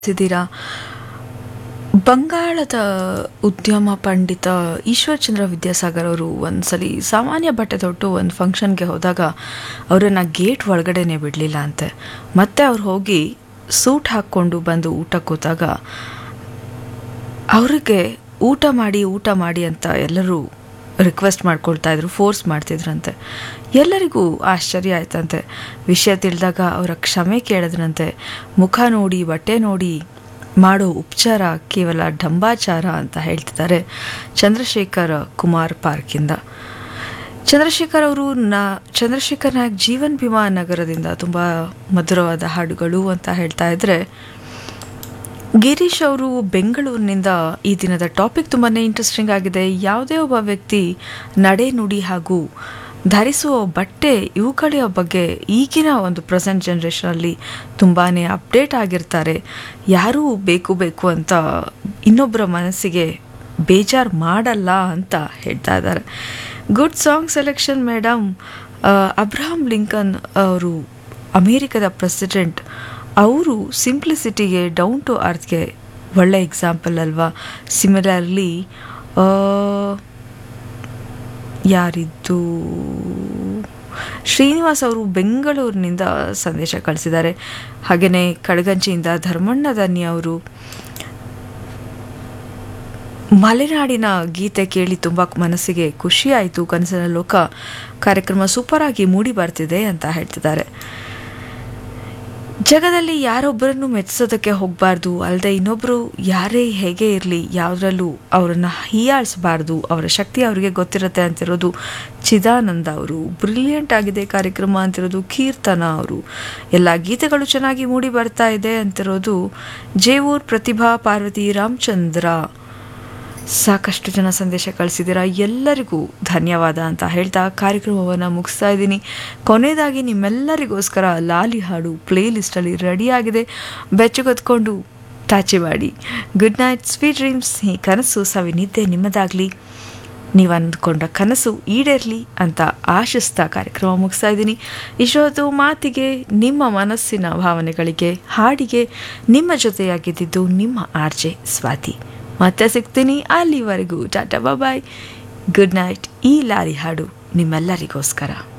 ಇದ್ದೀರಾ ಬಂಗಾಳದ ಉದ್ಯಮ ಪಂಡಿತ ಈಶ್ವರ್ಚಂದ್ರ ವಿದ್ಯಾಸಾಗರ್ ಅವರು ಒಂದ್ಸಲಿ ಸಾಮಾನ್ಯ ಬಟ್ಟೆ ತೊಟ್ಟು ಒಂದು ಫಂಕ್ಷನ್ಗೆ ಹೋದಾಗ ಅವರನ್ನು ಗೇಟ್ ಒಳಗಡೆನೆ ಬಿಡಲಿಲ್ಲ ಅಂತೆ ಮತ್ತೆ ಅವ್ರು ಹೋಗಿ ಸೂಟ್ ಹಾಕ್ಕೊಂಡು ಬಂದು ಊಟ ಕೂತಾಗ ಅವರಿಗೆ ಊಟ ಮಾಡಿ ಊಟ ಮಾಡಿ ಅಂತ ಎಲ್ಲರೂ ರಿಕ್ವೆಸ್ಟ್ ಮಾಡ್ಕೊಳ್ತಾ ಇದ್ರು ಫೋರ್ಸ್ ಮಾಡ್ತಿದ್ರಂತೆ ಎಲ್ಲರಿಗೂ ಆಶ್ಚರ್ಯ ಆಯ್ತಂತೆ ವಿಷಯ ತಿಳಿದಾಗ ಅವರ ಕ್ಷಮೆ ಕೇಳಿದ್ರಂತೆ ಮುಖ ನೋಡಿ ಬಟ್ಟೆ ನೋಡಿ ಮಾಡೋ ಉಪಚಾರ ಕೇವಲ ಢಂಬಾಚಾರ ಅಂತ ಹೇಳ್ತಿದ್ದಾರೆ ಚಂದ್ರಶೇಖರ್ ಕುಮಾರ್ ಪಾರ್ಕಿಂದ ಚಂದ್ರಶೇಖರ್ ಅವರು ನ ಚಂದ್ರಶೇಖರ್ ನಾಯಕ್ ಜೀವನ್ ಭೀಮಾ ನಗರದಿಂದ ತುಂಬ ಮಧುರವಾದ ಹಾಡುಗಳು ಅಂತ ಹೇಳ್ತಾ ಇದ್ರೆ ಗಿರೀಶ್ ಅವರು ಬೆಂಗಳೂರಿನಿಂದ ಈ ದಿನದ ಟಾಪಿಕ್ ತುಂಬಾ ಇಂಟ್ರೆಸ್ಟಿಂಗ್ ಆಗಿದೆ ಯಾವುದೇ ಒಬ್ಬ ವ್ಯಕ್ತಿ ನಡೆ ನುಡಿ ಹಾಗೂ ಧರಿಸುವ ಬಟ್ಟೆ ಇವುಗಳ ಬಗ್ಗೆ ಈಗಿನ ಒಂದು ಪ್ರೆಸೆಂಟ್ ಜನ್ರೇಷನಲ್ಲಿ ತುಂಬಾ ಅಪ್ಡೇಟ್ ಆಗಿರ್ತಾರೆ ಯಾರೂ ಬೇಕು ಬೇಕು ಅಂತ ಇನ್ನೊಬ್ಬರ ಮನಸ್ಸಿಗೆ ಬೇಜಾರು ಮಾಡಲ್ಲ ಅಂತ ಹೇಳ್ತಾ ಇದ್ದಾರೆ good song selection madam Abraham Lincoln ಅವರು ಅಮೇರಿಕದ ಪ್ರೆಸಿಡೆಂಟ್ ಅವರು ಸಿಂಪ್ಲಿಸಿಟಿಗೆ ಡೌನ್ ಟು ಅರ್ತ್ಗೆ ಒಳ್ಳೆ ಎಕ್ಸಾಂಪಲ್ ಅಲ್ವಾ ಸಿಮಿಲರ್ಲಿ ಯಾರಿದ್ದು ಶ್ರೀನಿವಾಸ್ ಅವರು ಬೆಂಗಳೂರಿನಿಂದ ಸಂದೇಶ ಕಳಿಸಿದ್ದಾರೆ ಹಾಗೆಯೇ ಕಡಗಂಚಿಯಿಂದ ಧರ್ಮಣ್ಣ ದನ್ನಿ ಅವರು ಮಲೆನಾಡಿನ ಗೀತೆ ಕೇಳಿ ತುಂಬ ಮನಸ್ಸಿಗೆ ಖುಷಿಯಾಯಿತು ಕನಸಿನ ಲೋಕ ಕಾರ್ಯಕ್ರಮ ಸೂಪರ್ ಆಗಿ ಮೂಡಿ ಬರ್ತಿದೆ ಅಂತ ಹೇಳ್ತಿದ್ದಾರೆ ಜಗದಲ್ಲಿ ಯಾರೊಬ್ಬರನ್ನು ಮೆಚ್ಚಿಸೋದಕ್ಕೆ ಹೋಗಬಾರ್ದು ಅಲ್ಲದೆ ಇನ್ನೊಬ್ಬರು ಯಾರೇ ಹೇಗೆ ಇರಲಿ ಯಾವುದ್ರಲ್ಲೂ ಅವರನ್ನು ಹೀಯಾಳಿಸಬಾರ್ದು ಅವರ ಶಕ್ತಿ ಅವರಿಗೆ ಗೊತ್ತಿರುತ್ತೆ ಅಂತಿರೋದು ಚಿದಾನಂದ ಅವರು ಬ್ರಿಲಿಯಂಟ್ ಆಗಿದೆ ಕಾರ್ಯಕ್ರಮ ಅಂತಿರೋದು ಕೀರ್ತನ ಅವರು ಎಲ್ಲ ಗೀತೆಗಳು ಚೆನ್ನಾಗಿ ಮೂಡಿ ಬರ್ತಾ ಇದೆ ಅಂತಿರೋದು ಜೇವೂರ್ ಪ್ರತಿಭಾ ಪಾರ್ವತಿ ರಾಮಚಂದ್ರ ಸಾಕಷ್ಟು ಜನ ಸಂದೇಶ ಕಳಿಸಿದ್ದೀರಾ ಎಲ್ಲರಿಗೂ ಧನ್ಯವಾದ ಅಂತ ಹೇಳ್ತಾ ಕಾರ್ಯಕ್ರಮವನ್ನು ಮುಗಿಸ್ತಾ ಇದ್ದೀನಿ ಕೊನೆಯದಾಗಿ ನಿಮ್ಮೆಲ್ಲರಿಗೋಸ್ಕರ ಲಾಲಿ ಹಾಡು ಪ್ಲೇ ಲಿಸ್ಟಲ್ಲಿ ರೆಡಿಯಾಗಿದೆ ಬೆಚ್ಚಗೊತ್ಕೊಂಡು ಟಾಚಿ ಮಾಡಿ ಗುಡ್ ನೈಟ್ ಸ್ವೀಟ್ ಡ್ರೀಮ್ಸ್ ಈ ಕನಸು ಸವಿ ನಿದ್ದೆ ನಿಮ್ಮದಾಗಲಿ ನೀವು ಅಂದ್ಕೊಂಡ ಕನಸು ಈಡೇರಲಿ ಅಂತ ಆಶಿಸ್ತಾ ಕಾರ್ಯಕ್ರಮ ಮುಗಿಸ್ತಾ ಇದ್ದೀನಿ ಇಷ್ಟೊತ್ತು ಮಾತಿಗೆ ನಿಮ್ಮ ಮನಸ್ಸಿನ ಭಾವನೆಗಳಿಗೆ ಹಾಡಿಗೆ ನಿಮ್ಮ ಜೊತೆಯಾಗಿದ್ದಿದ್ದು ನಿಮ್ಮ ಆರ್ಜೆ ಸ್ವಾತಿ ಮತ್ತೆ ಸಿಗ್ತೀನಿ ಅಲ್ಲಿವರೆಗೂ ಟಾಟಾ ಬಾಯ್ ಗುಡ್ ನೈಟ್ ಈ ಲಾರಿ ಹಾಡು ನಿಮ್ಮೆಲ್ಲರಿಗೋಸ್ಕರ